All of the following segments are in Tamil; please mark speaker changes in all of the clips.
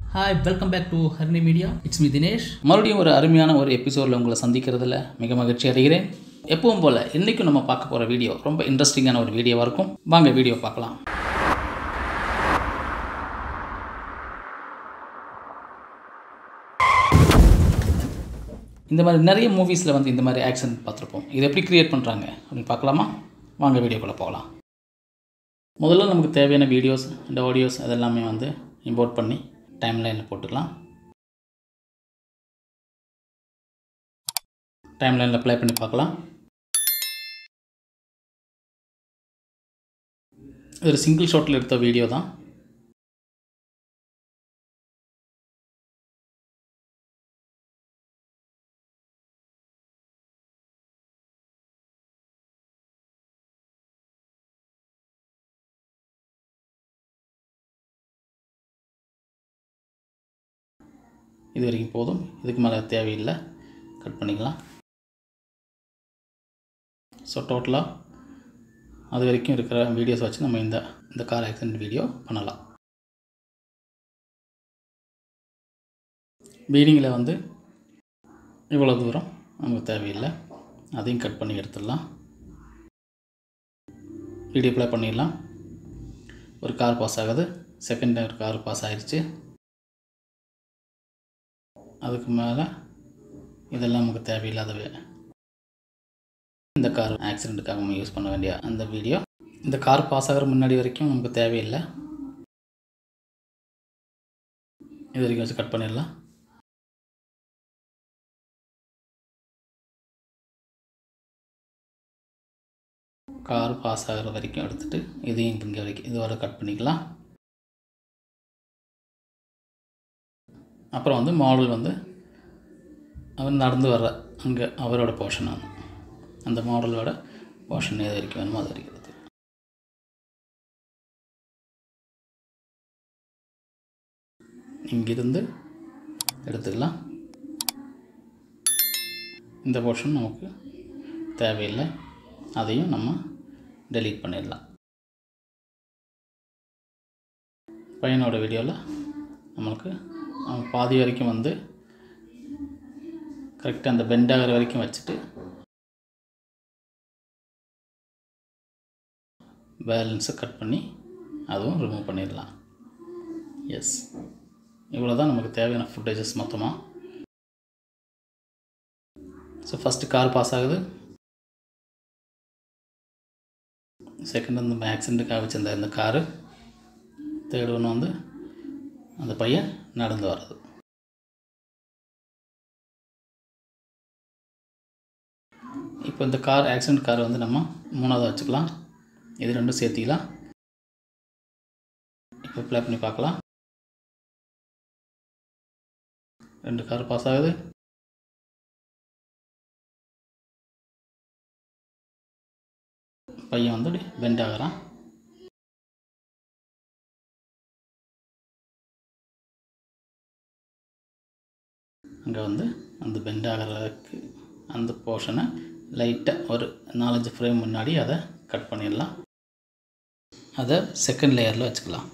Speaker 1: hi welcome back to Harini media it's me Dinesh மறுபடியும் ஒரு அருமையான ஒரு எபிசோடில் உங்களை சந்திக்கிறதுல மிக மகிழ்ச்சி அடைகிறேன் எப்பவும் போல் இன்றைக்கும் நம்ம பார்க்க போகிற வீடியோ ரொம்ப இன்ட்ரெஸ்டிங்கான ஒரு வீடியோவாக இருக்கும் வாங்க வீடியோ பார்க்கலாம் இந்த மாதிரி நிறைய மூவிஸில் வந்து இந்த மாதிரி ஆக்ஷன் பார்த்துருப்போம் இது எப்படி க்ரியேட் பண்ணுறாங்க அப்படின்னு பார்க்கலாமா வாங்க வீடியோக்குள்ளே போகலாம் முதல்ல நமக்கு தேவையான வீடியோஸ் இந்த ஆடியோஸ் அதெல்லாமே வந்து இம்போர்ட் பண்ணி டைம் லைனில் போட்டுக்கலாம் டைம் லைனில் ப்ளே பண்ணி பார்க்கலாம் இது ஒரு சிங்கிள் ஷாட்டில் எடுத்த வீடியோ தான் இது வரைக்கும் போதும் இதுக்கு மேலே தேவையில்லை கட் பண்ணிக்கலாம் ஸோ டோட்டலாக அது வரைக்கும் இருக்கிற வீடியோஸ் வச்சு நம்ம இந்த இந்த கார் ஆக்சிடென்ட் வீடியோ பண்ணலாம் பீடிங்கில் வந்து இவ்வளோ தூரம் நமக்கு தேவையில்லை அதையும் கட் பண்ணி எடுத்துடலாம் வீடியோ ப்ளே பண்ணிடலாம் ஒரு கார் பாஸ் ஆகுது செகண்ட் ஒரு கார் பாஸ் ஆயிடுச்சு அதுக்கு மேலே இதெல்லாம் நமக்கு தேவையில்லாதவே இந்த கார் ஆக்சிடெண்ட்டுக்காக நம்ம யூஸ் பண்ண வேண்டிய அந்த வீடியோ இந்த கார் பாஸ் ஆகிற முன்னாடி வரைக்கும் நமக்கு தேவையில்லை இது வரைக்கும் வச்சு கட் பண்ணிடலாம் கார் பாஸ் ஆகிற வரைக்கும் எடுத்துகிட்டு இதையும் இங்கே வரைக்கும் இது வரை கட் பண்ணிக்கலாம் அப்புறம் வந்து மாடல் வந்து அவர் நடந்து வர்ற அங்கே அவரோட போர்ஷன் அந்த மாடலோட போர்ஷன் எது வரைக்கும் வேணுமோ அது வரைக்கும் எடுத்து இங்கிருந்து எடுத்துக்கலாம் இந்த போர்ஷன் நமக்கு தேவையில்லை அதையும் நம்ம டெலீட் பண்ணிடலாம் பையனோட வீடியோவில் நம்மளுக்கு அவன் பாதி வரைக்கும் வந்து கரெக்டாக அந்த பெண்ட் ஆகிற வரைக்கும் வச்சுட்டு பேலன்ஸை கட் பண்ணி அதுவும் ரிமூவ் பண்ணிடலாம் எஸ் இவ்வளோ தான் நமக்கு தேவையான ஃபுட்டேஜஸ் மொத்தமாக ஸோ ஃபஸ்ட்டு கார் பாஸ் ஆகுது செகண்ட் வந்து ஆக்சிடெண்ட்டுக்காக வச்சுருந்த இந்த காரு தேர்ட் ஒன்று வந்து அந்த பையன் நடந்து வர்றது இப்போ இந்த கார் ஆக்சிடெண்ட் கார் வந்து நம்ம மூணாவது வச்சுக்கலாம் இது ரெண்டும் சேர்த்திக்கலாம் இப்போ ப்ளே பண்ணி பார்க்கலாம் ரெண்டு கார் பாஸ் ஆகுது பையன் வந்து பெண்ட் ஆகிறான் அங்கே வந்து அந்த பெண்ட் ஆகிறதுக்கு அந்த போர்ஷனை லைட்டாக ஒரு நாலஞ்சு ஃப்ரேம் முன்னாடி அதை கட் பண்ணிடலாம் அதை செகண்ட் லேயரில் வச்சுக்கலாம்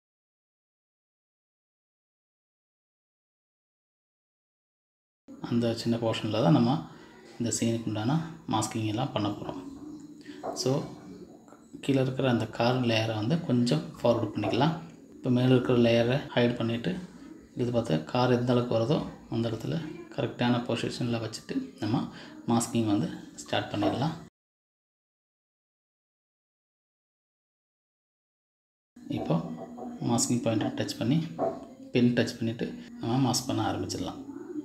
Speaker 1: அந்த சின்ன போர்ஷனில் தான் நம்ம இந்த சீனுக்கு உண்டான மாஸ்கிங் எல்லாம் பண்ண போகிறோம் ஸோ கீழே இருக்கிற அந்த கார் லேயரை வந்து கொஞ்சம் ஃபார்வர்டு பண்ணிக்கலாம் இப்போ மேலே இருக்கிற லேயரை ஹைட் பண்ணிவிட்டு இது பார்த்தா கார் எந்த அளவுக்கு வருதோ அந்த இடத்துல கரெக்டான பொசிஷனில் வச்சுட்டு நம்ம மாஸ்கிங் வந்து ஸ்டார்ட் பண்ணிடலாம் இப்போ மாஸ்கிங் பாயிண்ட்டை டச் பண்ணி பென் டச் பண்ணிவிட்டு நம்ம மாஸ்க் பண்ண ஆரம்பிச்சிடலாம்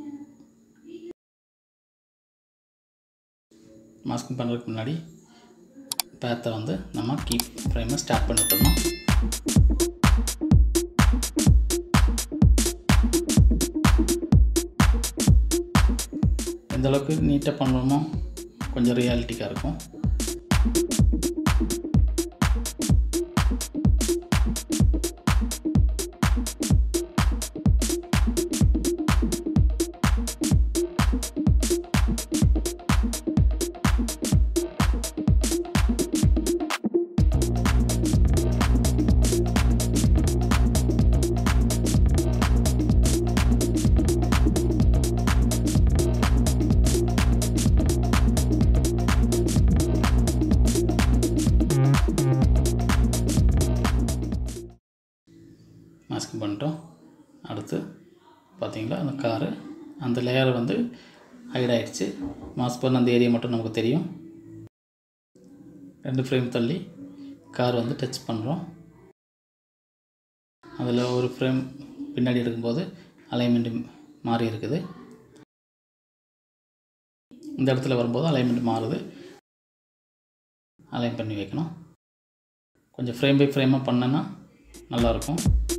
Speaker 1: மாஸ்கிங் பண்ணுறதுக்கு முன்னாடி பேத்தை வந்து நம்ம கீப் ஃப்ரேமை ஸ்டார்ட் பண்ணி விட்டுறணும் எந்த அளவுக்கு நீட்டாக பண்ணுறோமோ கொஞ்சம் ரியாலிட்டிக்காக இருக்கும் மாஸ்கிங் பண்ணிட்டோம் அடுத்து பார்த்தீங்களா அந்த காரு அந்த லேயர் வந்து ஹைட் ஆயிடுச்சு மாஸ்க் பண்ண அந்த ஏரியா மட்டும் நமக்கு தெரியும் ரெண்டு ஃப்ரேம் தள்ளி கார் வந்து டச் பண்ணுறோம் அதில் ஒரு ஃப்ரேம் பின்னாடி எடுக்கும்போது அலைன்மெண்ட் மாறி இருக்குது இந்த இடத்துல வரும்போது அலைன்மெண்ட் மாறுது அலைன் பண்ணி வைக்கணும் கொஞ்சம் ஃப்ரேம் பை ஃப்ரேமாக பண்ணனா நல்லாயிருக்கும்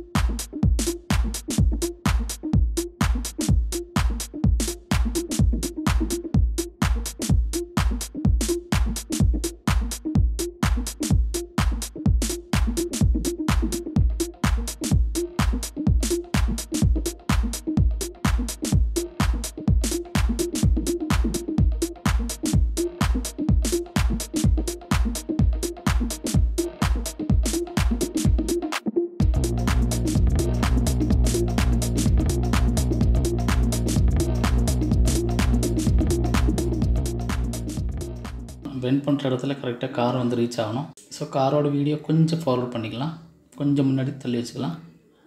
Speaker 1: பெண்ட் பண்ணுற இடத்துல கரெக்டாக கார் வந்து ரீச் ஆகணும் ஸோ காரோட வீடியோ கொஞ்சம் ஃபார்வர்ட் பண்ணிக்கலாம் கொஞ்சம் முன்னாடி தள்ளி வச்சுக்கலாம்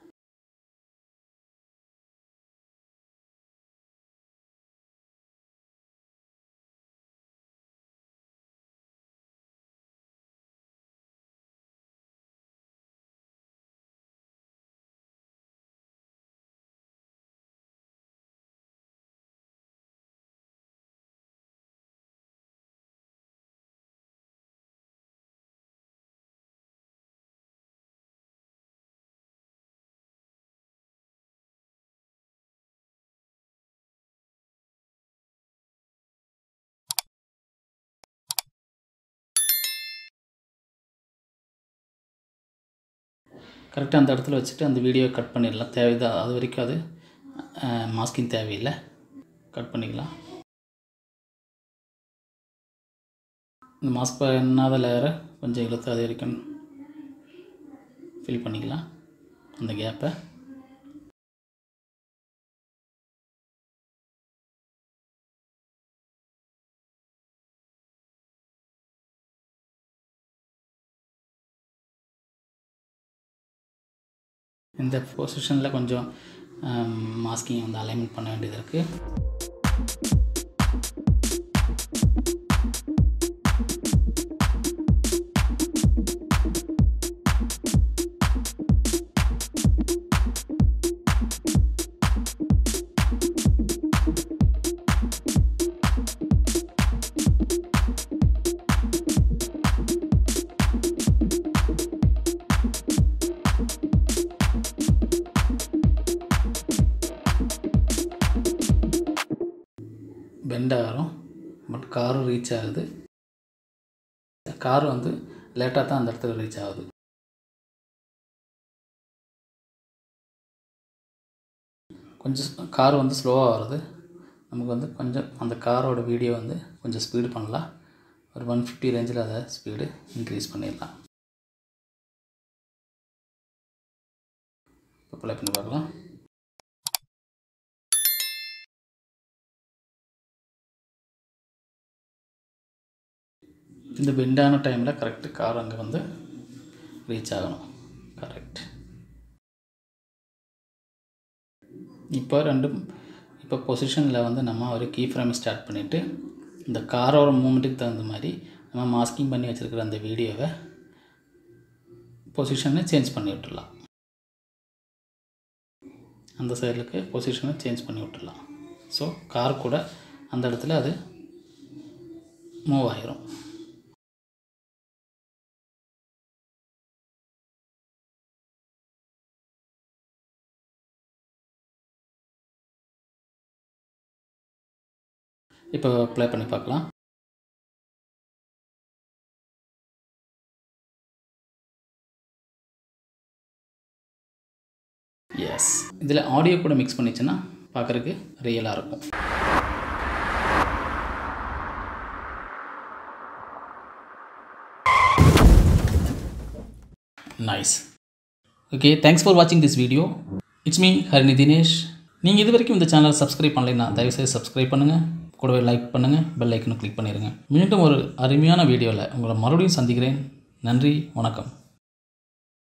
Speaker 1: கரெக்டாக அந்த இடத்துல வச்சுட்டு அந்த வீடியோ கட் பண்ணிடலாம் தேவைதான் அது வரைக்கும் அது மாஸ்கிங் தேவையில்லை கட் பண்ணிக்கலாம் இந்த மாஸ்க் பண்ணாத லேயரை கொஞ்சம் இழுத்து அது வரைக்கும் ஃபில் பண்ணிக்கலாம் அந்த கேப்பை இந்த பொசிஷனில் கொஞ்சம் மாஸ்கிங் வந்து அலைன்மெண்ட் பண்ண வேண்டியது இருக்குது பெண்ட் ஆகிறோம் பட் காரும் ரீச் ஆகுது கார் வந்து லேட்டாக தான் அந்த இடத்துல ரீச் ஆகுது கொஞ்சம் கார் வந்து ஸ்லோவாக வருது நமக்கு வந்து கொஞ்சம் அந்த காரோட வீடியோ வந்து கொஞ்சம் ஸ்பீடு பண்ணலாம் ஒரு ஒன் ஃபிஃப்டி ரேஞ்சில் அதை ஸ்பீடு இன்க்ரீஸ் பண்ணிடலாம் இப்போ ப்ளே பண்ணி பார்க்கலாம் இந்த பெண்டான டைமில் கரெக்டு கார் அங்கே வந்து ரீச் ஆகணும் கரெக்ட் இப்போ ரெண்டும் இப்போ பொசிஷனில் வந்து நம்ம ஒரு கீ ஃப்ரேம் ஸ்டார்ட் பண்ணிவிட்டு இந்த காரோட மூமெண்ட்டுக்கு தகுந்த மாதிரி நம்ம மாஸ்கிங் பண்ணி வச்சுருக்கிற அந்த வீடியோவை பொசிஷனை சேஞ்ச் பண்ணி விட்டுடலாம் அந்த சைடுக்கு பொசிஷனை சேஞ்ச் பண்ணி விட்டுடலாம் ஸோ கார் கூட அந்த இடத்துல அது மூவ் ஆயிரும் இப்போ ப்ளே பண்ணி பார்க்கலாம் எஸ் இதில் ஆடியோ கூட மிக்ஸ் பண்ணிச்சுன்னா பார்க்குறதுக்கு ரியலாக இருக்கும் நைஸ் ஓகே தேங்க்ஸ் ஃபார் வாட்சிங் this video it's me Harini Dinesh நீங்கள் இது வரைக்கும் இந்த சேனலை சப்ஸ்கிரைப் பண்ணலைன்னா தயவுசெய்து சப்ஸ்கிரைப் பண்ணுங்கள் கூடவே லைக் பண்ணுங்கள் பெல் ஐக்கனும் கிளிக் பண்ணிடுங்க மீண்டும் ஒரு அருமையான வீடியோவில் உங்களை மறுபடியும் சந்திக்கிறேன் நன்றி வணக்கம்